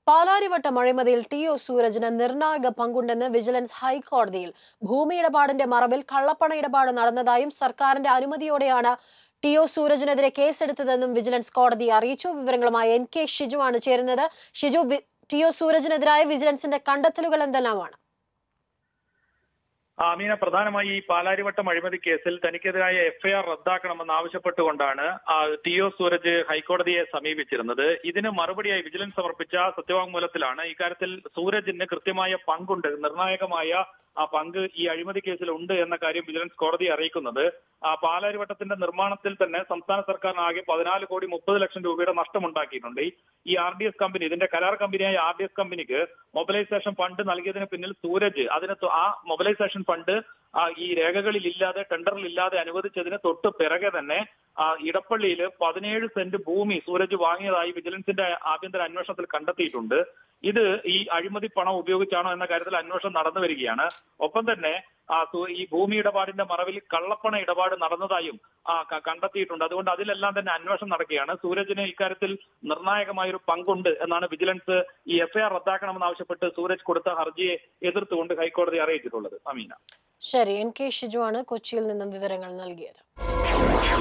പാലാരിവട്ടം അഴിമതിയിൽ T O സൂരജിന് നിർണായക പങ്കുണ്ടെന്ന് വിജിലൻസ് ഹൈക്കോടതിയിൽ ഭൂമി ഇടപാടിന്റെ മറവിൽ കള്ളപ്പണ ഇടപാട് നടന്നതായും സർക്കാരിന്റെ അനുമതിയോടെയാണ് ടി ഒ സൂരജിനെതിരെ കേസെടുത്തതെന്നും വിജിലൻസ് കോടതിയെ അറിയിച്ചു വിവരങ്ങളുമായി എൻ കെ ഷിജു ആണ് ചേരുന്നത് ഷിജു വി- ടി ഒ സൂരജിനെതിരായ വിജിലൻസിന്റെ കണ്ടെത്തലുകൾ എന്തെല്ലാമാണ് ആമീന പ്രധാനമായി ഈ പാലാരിവട്ടം അഴിമതി കേസിൽ തനിക്കെതിരായ എഫ്ഐആർ റദ്ദാക്കണമെന്ന് ആവശ്യപ്പെട്ടുകൊണ്ടാണ് ആ, ടി ഒ സൂരജ് ഹൈക്കോടതിയെ സമീപിച്ചിരുന്നത് ഇതിന് മറുപടിയായി വിജിലൻസ് സമർപ്പിച്ച സത്യവാങ്മൂലത്തിലാണ് ഇക്കാര്യത്തിൽ സൂരജിന് കൃത്യമായ പങ്കുണ്ട് നിർണായകമായ ആ പങ്ക് ഈ അഴിമതി കേസിൽ ഉണ്ട് എന്ന കാര്യം വിജിലൻസ് കോടതിയെ അറിയിക്കുന്നത് ആ പാലാരിവട്ടത്തിന്റെ നിർമ്മാണത്തിൽ തന്നെ സംസ്ഥാന സർക്കാരിന് ആകെ പതിനാല് കോടി മുപ്പത് ലക്ഷം രൂപയുടെ നഷ്ടമുണ്ടാക്കിയിട്ടുണ്ട് ഈ- ഈ ആർ ഡി എസ് കമ്പനി ഇതിന്റെ കരാർ കമ്പനിയായ ആർ ഡി എസ് കമ്പനിക്ക് മൊബിലൈസേഷൻ ഫണ്ട് നൽകിയതിന് പിന്നിൽ സൂരജ് അതിന് തൊ- ആ മൊബിലൈസേഷൻ ഫണ്ട് ആ ഈ രേഖകളിൽ ഇല്ലാതെ ടെൻഡറിൽ ഇല്ലാതെ അനുവദിച്ചതിന് തൊട്ട് പിറകെ തന്നെ ആ ഇടപ്പള്ളിയിൽ പതിനേഴ് സെന്റ് ഭൂമി സൂരജ് വാങ്ങിയതായി വിജിലൻസിന്റെ ആഭ്യന്തര അന്വേഷണത്തിൽ കണ്ടെത്തിയിട്ടുണ്ട് ഇത് ഈ അഴിമതി പണം ഉപയോഗിച്ചാണോ എന്ന കാര്യത്തിൽ അന്വേഷണം നടന്നു വരികയാണ് ഒപ്പം തന്നെ ആ സു- ഈ ഭൂമി ഇടപാടിന്റെ മറവിൽ കള്ളപ്പണ ഇടപാട് നടന്നതായും ആ ക- കണ്ടെത്തിയിട്ടുണ്ട് അതുകൊണ്ട് അതിലെല്ലാം തന്നെ അന്വേഷണം നടക്കുകയാണ് സൂരജിന് ഇക്കാര്യത്തിൽ നിർണായകമായ ഒരു പങ്കുണ്ട് എന്നാണ് വിജിലൻസ് ഈ എഫ്ഐആർ റദ്ദാക്കണമെന്ന് ആവശ്യപ്പെട്ട് സൂരജ് കൊടുത്ത ഹർജിയെ എതിർത്തുകൊണ്ട് ഹൈക്കോടതി അറിയിച്ചിട്ടുള്ളത് അമീന ശരി എൻ കെ ഷിജു ആണ് കൊച്ചിയിൽ നിന്നും വിവരങ്ങൾ നൽകിയത്